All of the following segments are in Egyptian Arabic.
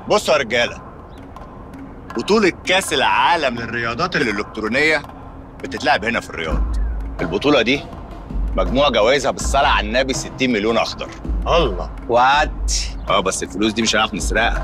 بصوا يا رجاله بطولة كأس العالم للرياضات الإلكترونية بتتلعب هنا في الرياض البطولة دي مجموع جوائزها بالصلاة على النبي 60 مليون أخضر الله وات اه بس الفلوس دي مش هنعرف نسرقها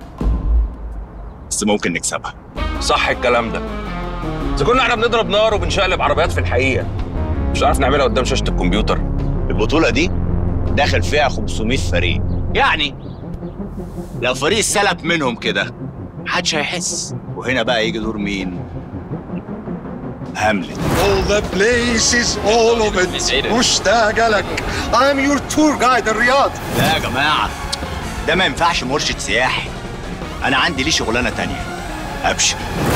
بس ممكن نكسبها صح الكلام ده اذا كنا احنا بنضرب نار وبنشقلب عربيات في الحقيقه مش عارف نعملها قدام شاشه الكمبيوتر البطولة دي داخل فيها 500 فريق يعني لو فريق سلب منهم كده محدش هيحس وهنا بقى يجي دور مين؟ هاملت all the places all of it مشتاق لك I'm your tour guide الرياض لا يا جماعة ده ما ينفعش مرشد سياحي أنا عندي ليه شغلانة تانية أبشر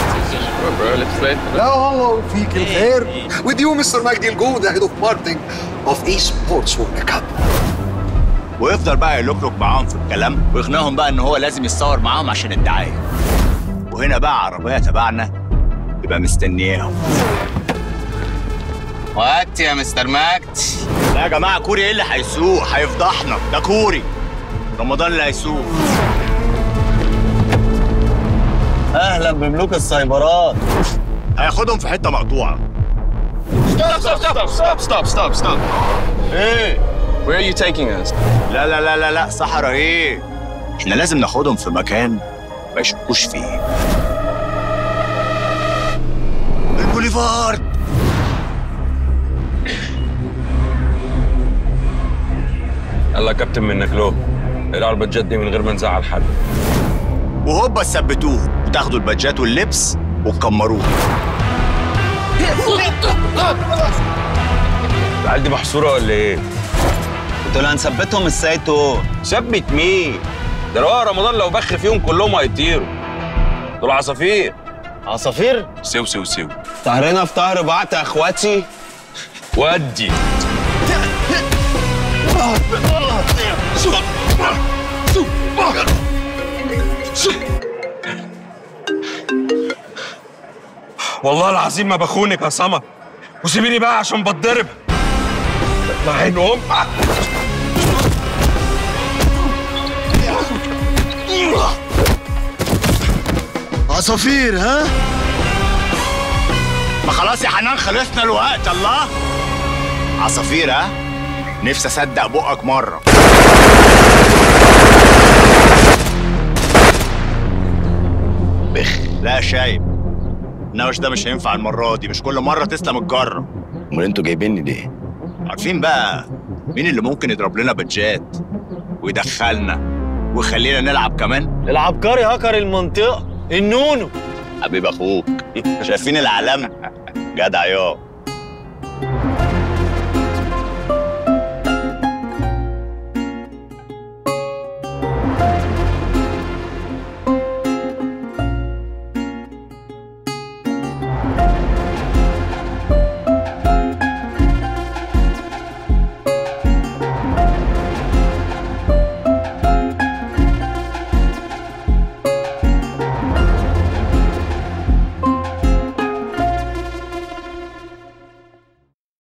لا والله فيك الخير with you Mr. مجدي الجود head of marketing of eSports World Cup ويفضل بقى يلوكلوك معاهم في الكلام ويقنعهم بقى إن هو لازم يتصور معاهم عشان الدعاية وهنا بقى عربية تبعنا يبقى مستنياهم وقت يا مستر ماكت لا يا جماعة كوري ايه اللي هيسوق هيفضحنا ده كوري رمضان اللي هيسوق اهلا بملوك السايبرات هياخدهم في حتة مقطوعة ستوب ستوب ستوب ستوب ستوب ستوب ايه Where are you taking us? لا لا لا لا لا صحرا ايه احنا لازم ناخدهم في مكان ما يشكوش فيه البوليفارد يلا يا كابتن منك له العب البادجات دي من غير ما نزعل حد وهوبا ثبتوه وتاخدوا البادجات واللبس وتكمروه العيال دي محصوره ولا ايه؟ دول هنثبتهم ازاي تو ثبت مين؟ ده لو رمضان لو بخ فيهم كلهم هيطيروا دول عصافير عصافير سو سو سو طهرنا في طهر بعض يا اخواتي ودي والله العظيم ما بخونك يا سما وسيبيني بقى عشان بتضرب مع عين امك عصافير ها ما خلاص يا حنان خلصنا الوقت الله عصافير ها نفسي اصدق بقك مره بخ لا شايب النوش ده مش هينفع المره دي مش كل مره تسلم الجره امال انتوا جايبيني ليه؟ عارفين بقى مين اللي ممكن يضرب لنا بادجات ويدخلنا ويخلينا نلعب كمان العبقري هكر المنطقه النونو حبيب اخوك شايفين العلامه جدع يا